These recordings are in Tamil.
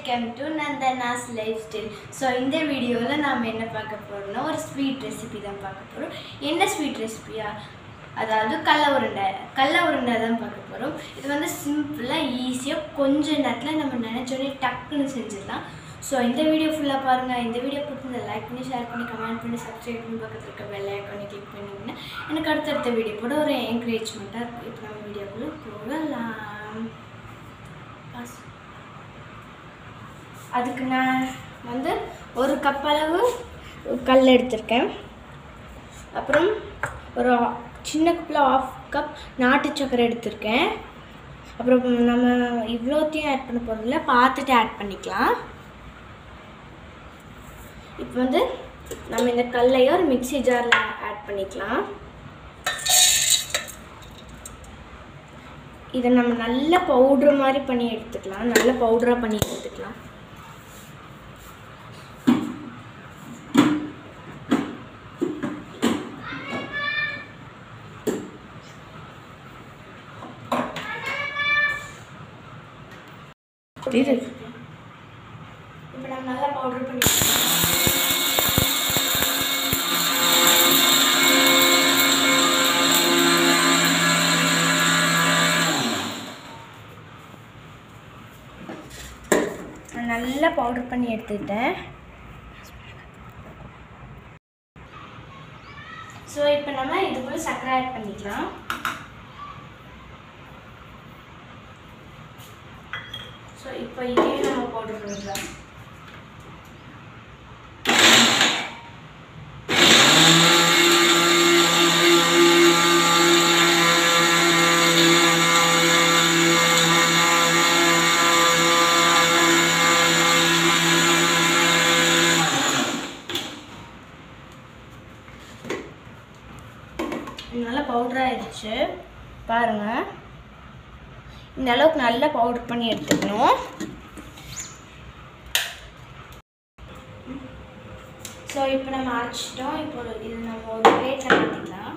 Welcome to Nandana's lifestyle so இந்த வீடியோவில் நாம் என்ன பார்க்க போகிறோம்னா ஒரு ஸ்வீட் ரெசிபி தான் பார்க்க போகிறோம் என்ன ஸ்வீட் ரெசிபியா அதாவது கடல உருண்டை கடல உருண்டை தான் பார்க்க போகிறோம் இது வந்து சிம்பிளாக ஈஸியாக கொஞ்ச நேரத்தில் நம்ம நினச்சோடனே டக்குன்னு செஞ்சிடலாம் ஸோ இந்த வீடியோ ஃபுல்லாக பாருங்கள் இந்த வீடியோ பிடிச்சிருந்தா லைக் பண்ணி ஷேர் பண்ணி கமெண்ட் பண்ணி சப்ஸ்கிரைப் பண்ணி பக்கத்தில் இருக்க பெல் ஐக்கானை கிளிக் பண்ணிங்கன்னா எனக்கு அடுத்தடுத்த வீடியோ கூட ஒரு என்கரேஜ்மெண்ட்டாக இருக்கும் இப்போ நம்ம வீடியோக்குள்ளே போகலாம் பாஸ் அதுக்கு நான் வந்து ஒரு கப் அளவு கல் எடுத்திருக்கேன் அப்புறம் ஒரு ஆ- சின்ன கப்பில் ஆஃப் கப் நாட்டு சக்கரை எடுத்திருக்கேன் அப்புறம் நம்ம இவ்வளோத்தையும் ஆட் பண்ண போகிறதில்ல பார்த்துட்டு ஆட் பண்ணிக்கலாம் இப்போ வந்து நம்ம இந்த கல்லையும் ஒரு மிக்ஸி ஜாரில் ஆட் பண்ணிக்கலாம் இதை நம்ம நல்ல பவுடர் மாதிரி பண்ணி எடுத்துக்கலாம் நல்ல பவுடராக பண்ணி எடுத்துக்கலாம் இரு. இப்போ நம்ம நல்லா பவுடர் பண்ணி நான் நல்லா பவுடர் பண்ணி எடுத்துக்கிட்டேன் ஸோ இப்போ நம்ம இது கூட சர்க்கரை ஆட் பண்ணிக்கலாம் ஸோ இப்போ இதையும் நம்ம பவுடர் பண்ணிக்கலாம் இது நல்லா பவுடர் ஆயிடுச்சு பாருங்கள் இந்த அளவுக்கு நல்லா பவுடர் பண்ணி எடுத்துக்கணும் ஸோ இப்போ நம்ம அரைச்சிட்டோம் இப்போ ஒரு- இது நம்ம ஒரு பிளேட்டில் மாற்றிக்கலாம்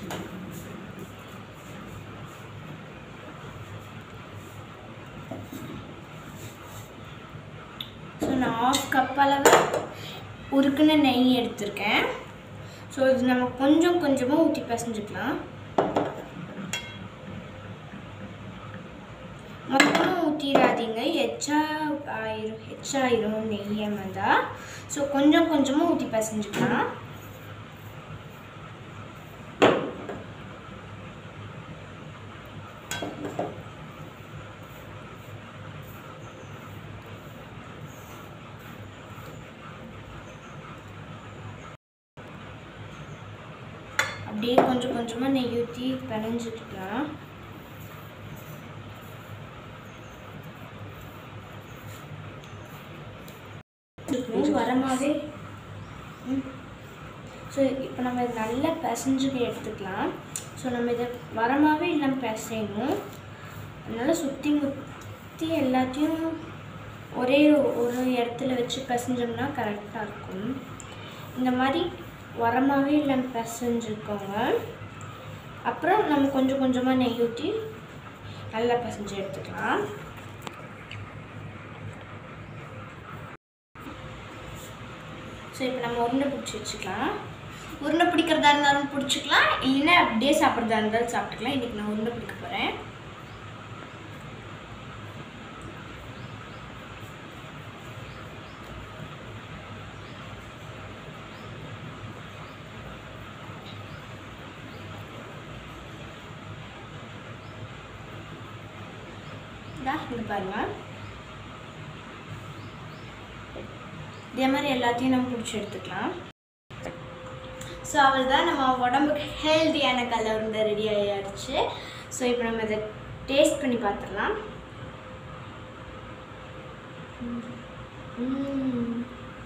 ஸோ நான் ஆஃப் கப் அளவு உருக்குன நெய் எடுத்திருக்கேன் ஸோ இது நம்ம கொஞ்சம் கொஞ்சமாக ஊற்றி பிசைஞ்சுக்கலாம் மொத்தமாக ஊற்றிடாதீங்க எச்சா ஆயிரும் எச்சாயிரும் நெய்யை வந்தால் ஸோ கொஞ்சம் கொஞ்சமாக ஊற்றி பிசைஞ்சுக்கலாம் அப்படியே கொஞ்சம் கொஞ்சமாக நெய் ஊற்றி பிணைஞ்சிக்கலாம் வரமாவே ஸோ இப்போ நம்ம இது நல்லா பிசைஞ்சு எடுத்துக்கலாம் ஸோ நம்ம இதை வரமாவே இல்லாமல் பிசையணும் அதனால் சுற்றி முற்றி எல்லாத்தையும் ஒரே ஒரு இடத்துல வச்சு பிசைஞ்சோம்னா கரெக்டாக இருக்கும் இந்த மாதிரி வரமாவே இல்லாமல் பிசைஞ்சுக்கோங்க அப்புறம் நம்ம கொஞ்சம் கொஞ்சமாக நெய் ஊற்றி நல்லா பிசைஞ்சு எடுத்துக்கலாம் ஸோ இப்போ நம்ம உருண்டை பிடிச்சி வச்சுக்கலாம் உருண்டை பிடிக்கிறதா இருந்தாலும் பிடிச்சிக்கலாம் இல்லைன்னா அப்படியே சாப்பிட்றதா இருந்தாலும் சாப்பிட்டுக்கலாம் இன்றைக்கி நான் உருண்டை பிடிக்க போகிறேன் இது பாருங்க இதே மாதிரி எல்லாத்தையும் நம்ம பிடிச்சி எடுத்துக்கலாம் ஸோ அவள் தான் நம்ம உடம்புக்கு ஹெல்த்தியான கலர் உருண்டை ரெடி ஆகிடுச்சு ஸோ இப்போ நம்ம இதை டேஸ்ட் பண்ணி பார்த்துடலாம் ம்.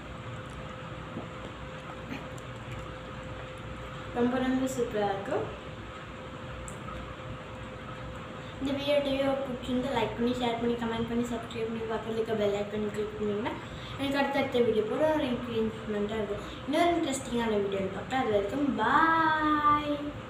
ரொம்ப ரொம்ப சூப்பராக இருக்கும் இந்த வீடியோ டிவியோ பிடிச்சிருந்து லைக் பண்ணி ஷேர் பண்ணி கமெண்ட் பண்ணி சப்ஸ்கிரைப் பண்ணி பக்கத்தில் இருக்க பெல் ஐக்கன் கிளிக் பண்ணிங்கன்னா எனக்கு அடுத்தடுத்த வீடியோ போட ஒரு என்கரேஜ்மெண்ட்டாக இருக்கும் இன்னொரு இன்ட்ரெஸ்டிங்கான வீடியோ பார்க்கலாம் அது வரைக்கும் பாய்